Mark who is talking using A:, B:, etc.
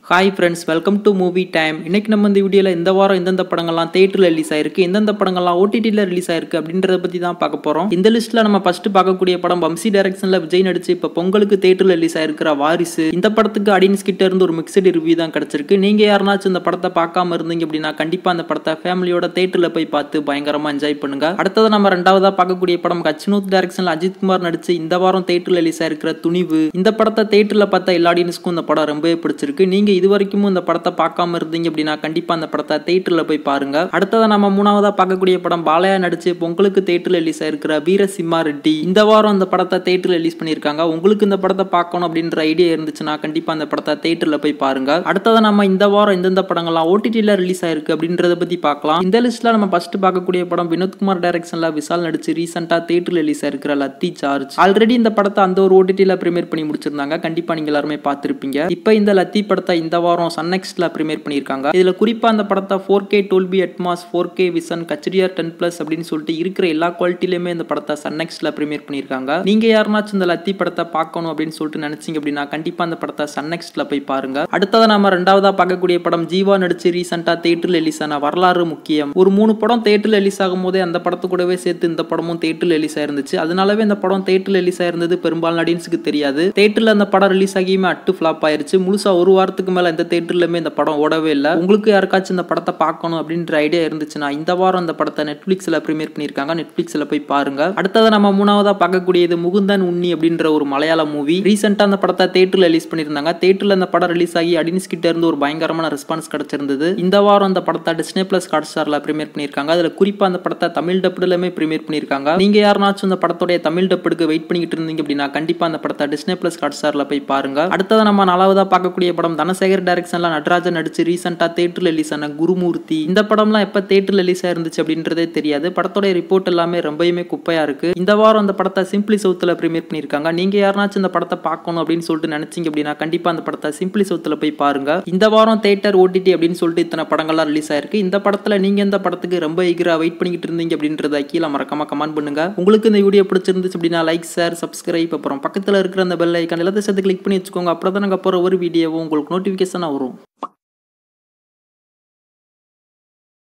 A: hi friends welcome to movie time இன்னைக்கு நம்ம இந்த வீடியோவில் இந்த வாரம் எந்தெந்த படங்கள்லாம் தேட்டரில் ரிலீஸ் ஆயிருக்கு எந்தெந்த படங்கள்லாம் ஓடிடியில் ரிலீஸ் ஆயிருக்கு அப்படின்றத பற்றி தான் பார்க்க போகிறோம் இந்த லிஸ்ட்டில் நம்ம ஃபர்ஸ்ட் பார்க்கக்கூடிய படம் வம்சி டைரக்ஷனில் விஜய் நடிச்சு இப்போ பொங்கலுக்கு தேட்டரில் ரிலீஸ் ஆயிருக்கிற வாரிசு இந்த படத்துக்கு ஆடியன்ஸ் கிட்ட இருந்து ஒரு மிக்சடு ரிவ்யூ தான் கிடச்சிருக்கு நீங்கள் யாருனாச்சும் இந்த படத்தை பார்க்காம இருந்தீங்க அப்படின்னா கண்டிப்பாக அந்த படத்தை ஃபேமிலியோட தேட்டரில் போய் பார்த்து பயங்கரமாக என்ஜாய் பண்ணுங்க அடுத்தது நம்ம ரெண்டாவதாக பார்க்கக்கூடிய படம் கச்சினூத் டைரக்ஷனில் அஜித் குமார் நடிச்சு இந்த வாரம் தேட்டரில் ரிலீஸ் ஆயிருக்கிற துணிவு இந்த படத்தை தேட்டரில் பார்த்த எல்லா ஆடியன்ஸ்க்கும் இந்த படம் ரொம்பவே பிடிச்சிருக்கு நீங்க இது வரைக்கும் இந்த படத்தை பார்க்காம இருந்தீங்க அப்படின்னா கண்டிப்பா அந்த படத்தை தேட்டரில் போய் பாருங்க அடுத்ததை நம்ம மூணாவதா பார்க்கக்கூடிய படம் பாலையா நடிச்சு பொங்கலுக்கு தேட்டரில் ரிலீஸ் ஆயிருக்கிற வீரசிம்மா ரெட்டி இந்த வாரம் அந்த படத்தை தேட்டரில் ரிலீஸ் பண்ணியிருக்காங்க உங்களுக்கு இந்த படத்தை பார்க்கணும் அப்படின்ற ஐடியா இருந்துச்சுன்னா கண்டிப்பா அந்த படத்தை தேட்டரில் போய் பாருங்க அடுத்ததை நம்ம இந்த வாரம் எந்தெந்த படங்கள்லாம் ஓடிடியில் ரிலீஸ் ஆயிருக்கு அப்படின்றத பத்தி பார்க்கலாம் இந்த லிஸ்ட்ல நம்ம ஃபர்ஸ்ட் பார்க்கக்கூடிய படம் வினோத்குமார் டைரக்ஷன்ல விசால் நடிச்சு ரீசெண்டா தேட்டரில் ரிலீஸ் ஆயிருக்கிற லத்தி சார்ஜ் ஆல்ரெடி இந்த படத்தை அந்த ஒரு ஓடிடியில் ப்ரீமியர் பண்ணி முடிச்சிருந்தாங்க கண்டிப்பா நீங்க எல்லாருமே பார்த்திருப்பீங்க இப்போ இந்த லத்தி படத்தை இந்த வாரம் சன்னெக்ஸ்ட்ல ப்ரீமியர் பண்ணியிருக்காங்க இதுல குறிப்பா அந்த படத்தை four K Dolby Atmos four K vision கச்சடிஆர் டென் பிளஸ் அப்படின்னு சொல்லிட்டு இருக்கிற எல்லா குவாலிட்டிலுமே இந்த படத்தை சன்னெக்ஸ்ட்ல ப்ரீமியர் பண்ணியிருக்காங்க நீங்க யாருனாச்சும் இந்த லத்தி படத்தை பார்க்கணும் அப்படின்னு சொல்லிட்டு நினைச்சீங்க அப்படின்னா கண்டிப்பா அந்த படத்தை சன்னெக்ஸ்ட்ல போய் பாருங்க அடுத்ததா நம்ம ரெண்டாவதா பார்க்கக்கூடிய படம் ஜீவா நடிச்சு ரீசெண்டா தேட்டரில் ரிலீஸ் ஆன வரலாறு முக்கியம் ஒரு மூணு படம் தேட்டரில் ரிலீஸ் ஆகும் போதே அந்த படத்து கூடவே சேர்த்து இந்த படமும் தேட்டரில் ரிலீஸ் ஆயிருந்துச்சு அதனாலவே இந்த படம் தேட்டரில் ரிலீஸ் ஆயிருந்தது பெரும்பாலான ஆடியன்ஸுக்கு தெரியாது தேட்டரில் அந்த படம் ரிலீஸ் ஆகியுமே அட்டு ஃபிளாப் ஆயிருச்சு முழுசா ஒரு வாரத்துக்கு மேல இந்த தேட்டர்லயுமே இந்த படம் ஓடவே இல்லை உங்களுக்கு யாருக்காச்சும் இந்த படத்தை பார்க்கணும் அப்படின்ற ஐடியா இருந்துச்சுன்னா இந்த வாரம் இந்த படத்தை நெட்ஃபிளிக்ஸ்ல ப்ரீமியர் பண்ணியிருக்காங்க நெட்ஃபிளிக்ஸ்ல போய் பாருங்க அடுத்தது நம்ம மூணாவதா பார்க்கக்கூடியது முகுந்தன் உண்ணி அப்படின்ற ஒரு மலையாள மூவி ரீசெண்டா அந்த படத்தை தேட்டர்ல ரிலீஸ் பண்ணியிருந்தாங்க தேட்டர்ல அந்த படம் ரிலீஸ் ஆகி ஆடியன்ஸ் கிட்ட இருந்து ஒரு பயங்கரமான ரெஸ்பான்ஸ் கிடைச்சிருந்தது இந்த வாரம் அந்த படத்தை டிஸ்னே பிளஸ் ஹாட் ஸ்டார்ல ப்ரீமியர் பண்ணியிருக்காங்க அதுல குறிப்பா அந்த படத்தை தமிழ் டப்புலமே ப்ரீமியர் பண்ணியிருக்காங்க நீங்க யாருனாச்சும் இந்த படத்துடைய தமிழ் டப்புக்கு வெயிட் பண்ணிக்கிட்டு இருந்தீங்க அப்படின்னா கண்டிப்பா அந்த படத்தை டிஸ்னே பிளஸ் ஹாட் ஸ்டார்ல போய் பாருங்க அடுத்தது நம்ம நாலாவதா பார்க்கக்கூடிய படம் தனசேகர் டைரக்ஷன்ல நடராஜன் நடிச்சு ரீசெண்டா தேட்டர்ல ரிலீஸ் ஆன குருமூர்த்தி இந்த படம்லாம் எப்ப தேட்டர்ல ரிலீஸ் ஆயிருந்துச்சு அப்படின்றதே தெரியாது படத்தோட ரிப்போர்ட் எல்லாமே ரொம்பவுமே குப்பையா இருக்கு இந்த வாரம் அந்த படத்தை சிம்பிளி சவுத்துல ப்ரீமியர் பண்ணியிருக்காங்க நீங்க யாருனாச்சும் இந்த படத்தை பார்க்கணும் அப்படின்னு சொல்லிட்டு நினைச்சீங்க அப்படின்னா கண்டிப்பா அந்த படத்தை சிம்பிளி சவுத்துல போய் பாருங்க இந்த வாரம் தேட்டர் ஓடிடி அப்படின்னு சொல்லிட்டு இத்தனை படங்கள்லாம் ரிலீஸ் ஆயிருக்கு இந்த படத்துல நீங்க எந்த படத்துக்கு ரொம்ப ஈகரா வெயிட் பண்ணிக்கிட்டு இருந்தீங்க அப்படின்றத கீழே மறக்காம கமெண்ட் பண்ணுங்க உங்களுக்கு இந்த வீடியோ பிடிச்சிருந்துச்சு அப்படின்னா லைக் ஷேர் சப்ஸ்கிரைப் அப்புறம் பக்கத்துல இருக்கிற அந்த பெல் ஐக்கான் எல்லாத்தையும் சேர்த்து கிளிக் பண்ணி வச்சுக்கோங்க அப்புறம் தான் நாங்கள் போகிற ஒரு வீடியோவும் உங்களுக்கு நோட்டிஃபிகேஷனாக வரும்